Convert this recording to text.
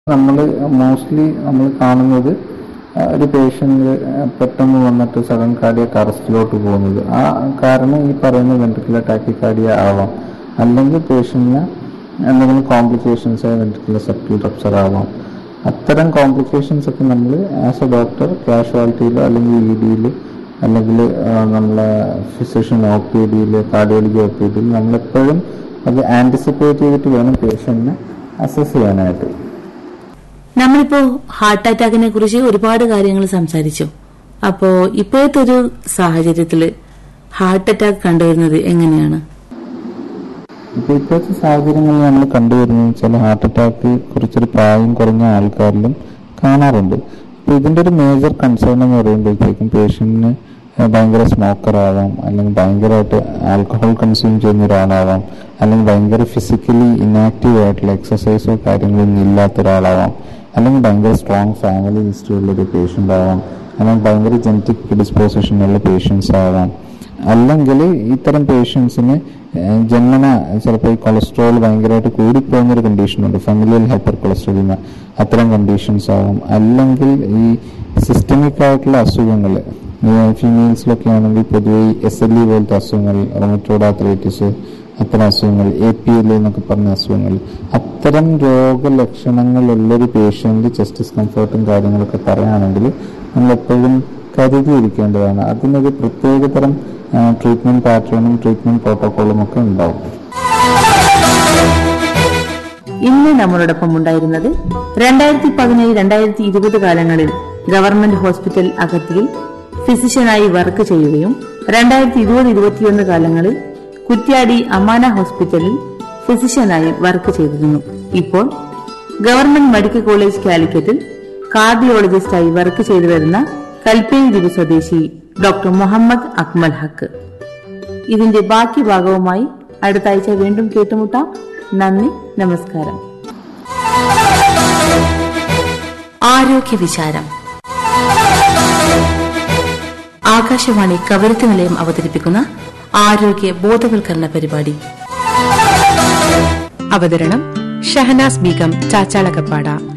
നമ്മൾ മോസ്റ്റ്ലി നമ്മൾ കാണുന്നത് ആ, ഒരു പേഷ്യന്റ് പെട്ടെന്ന് വന്നിട്ട് സഡൻ കാർഡിയക് അറസ്റ്റിലോട്ട് പോകുന്നത് ആ കാരണം ഈ പറയുന്ന വെൻട്രിക്കുലർ ടാക്കിക്കാർഡിയ ആവാം അല്ലെങ്കിൽ പേഷ്യന്റിന് എന്തെങ്കിലും കോംപ്ലിക്കേഷൻസ് വെൻട്രിക്കുലർ സർക്കിൾ റപ്ചർ ആവാം അത്തരം കോംപ്ലിക്കേഷൻസ് ഒക്കെ നമ്മൾ ആസ് എ ഡോക്ടർ കാഷ്വാലിറ്റിയിലോ അല്ലെങ്കിൽ ഇ ഡിയിൽ അല്ലെങ്കിൽ നമ്മളെ ഫിസിഷ്യൻ ഒ പി ഡിയിൽ കാർഡിയോളജി ഒ പി ഡിയിൽ നമ്മളെപ്പോഴും അത് ആൻറ്റിസിപ്പേറ്റ് ചെയ്തിട്ട് വേണം പേഷ്യന്റിനെ അസസ് ചെയ്യാനായിട്ട് നമ്മളിപ്പോ ഹാർട്ട് അറ്റാക്കിനെ കുറിച്ച് ഒരുപാട് കാര്യങ്ങൾ സംസാരിച്ചു അപ്പോ ഇപ്പോഴത്തെ ഒരു സാഹചര്യത്തില് ഹാർട്ട് അറ്റാക്ക് കണ്ടുവരുന്നത് എങ്ങനെയാണ് ഇപ്പൊ ഇപ്പോഴത്തെ സാഹചര്യങ്ങളിൽ നമ്മൾ കണ്ടുവരുന്നത് വെച്ചാൽ ഹാർട്ട് അറ്റാക്ക് കുറച്ചൊരു പ്രായം കുറഞ്ഞ ആൾക്കാരിലും കാണാറുണ്ട് അപ്പൊ ഇതിന്റെ ഒരു മേജർ കൺസേൺ എന്ന് പറയുമ്പോഴത്തേക്കും പേഷ്യന്റിന് ഭയങ്കര സ്മോക്കർ ആവാം അല്ലെങ്കിൽ ഭയങ്കരമായിട്ട് ആൽക്കഹോൾ കൺസ്യൂം ചെയ്യുന്ന ഒരാളാവാം അല്ലെങ്കിൽ ഭയങ്കര ഫിസിക്കലി ഇനാക്റ്റീവ് ആയിട്ടുള്ള എക്സസൈസോ കാര്യങ്ങളൊന്നും ഇല്ലാത്ത ഒരാളാവാം അല്ലെങ്കിൽ ഭയങ്കര സ്ട്രോങ് ഫാമിലി ഹിസ്റ്ററി ഉള്ള ഒരു പേഷ്യന്റ് ആവാം അല്ലെങ്കിൽ ഭയങ്കര ജനറ്റിക് ഡിസ്പോസിഷനുള്ള പേഷ്യൻസ് ആവാം അല്ലെങ്കിൽ ഇത്തരം പേഷ്യൻസിന് ജന്മന ചിലപ്പോൾ ഈ കൊളസ്ട്രോൾ ഭയങ്കരമായിട്ട് കൂടിപ്പോകുന്ന ഒരു കണ്ടീഷനുണ്ട് ഫെമിലിയൽ ഹൈപ്പർ കൊളസ്ട്രോളിമ അത്തരം കണ്ടീഷൻസ് ആവും അല്ലെങ്കിൽ ഈ സിസ്റ്റമിക് ആയിട്ടുള്ള അസുഖങ്ങൾ ഫീമെയിൽസിലൊക്കെ ആണെങ്കിൽ പൊതുവെ എസ് എൽ ഇ പോലത്തെ അസുഖങ്ങൾ റൊമറ്റോഡ് ആത്രൈറ്റിസ് അത്തരം അസുഖങ്ങൾ എ പി എൽ എന്നൊക്കെ പറഞ്ഞ അസുഖങ്ങൾ അത്തരം രോഗലക്ഷണങ്ങളുള്ളൊരു പേഷ്യന്റ് ചെസ്റ്റ് ഡിസ്കംഫർട്ടും കാര്യങ്ങളൊക്കെ പറയുകയാണെങ്കിൽ നമ്മൾ എപ്പോഴും കരുതിയിരിക്കേണ്ടതാണ് അതിനൊരു പ്രത്യേകതരം ട്രീറ്റ്മെന്റ് പാറ്റേണും ട്രീറ്റ്മെന്റ് പ്രോട്ടോക്കോളും ഒക്കെ ഉണ്ടാവും ഇന്ന് നമ്മളോടൊപ്പം ഉണ്ടായിരുന്നത് രണ്ടായിരത്തി പതിനേഴ് രണ്ടായിരത്തി ഇരുപത് കാലങ്ങളിൽ ഗവൺമെന്റ് ഹോസ്പിറ്റൽ അഗത്തിയിൽ ഫിസിഷ്യനായി വർക്ക് ചെയ്യുകയും രണ്ടായിരത്തി ഇരുപത് ഇരുപത്തിയൊന്ന് കാലങ്ങളിൽ കുറ്റ്യാടി അമാന ഹോസ്പിറ്റലിൽ ഫിസിഷ്യനായി വർക്ക് ചെയ്തിരുന്നു ഇപ്പോൾ ഗവൺമെന്റ് മെഡിക്കൽ കോളേജ് കാലിക്കറ്റിൽ കാർഡിയോളജിസ്റ്റായി വർക്ക് ചെയ്തു വരുന്ന കൽപ്പേരി ദ്വീപ് സ്വദേശി ഡോക്ടർ മുഹമ്മദ് അക്മൽ ഹക്ക് ഇതിന്റെ ബാക്കി ഭാഗവുമായി അടുത്ത ആഴ്ച വീണ്ടും കേട്ടുമുട്ടാം നന്ദി നമസ്കാരം ആരോഗ്യ വിചാരം ആകാശവാണി കവരത്തി നിലയം അവതരിപ്പിക്കുന്ന ആരോഗ്യ ബോധവൽക്കരണ പരിപാടി അവതരണം ഷഹനാസ് ബീഗം ചാച്ചാളകപ്പാട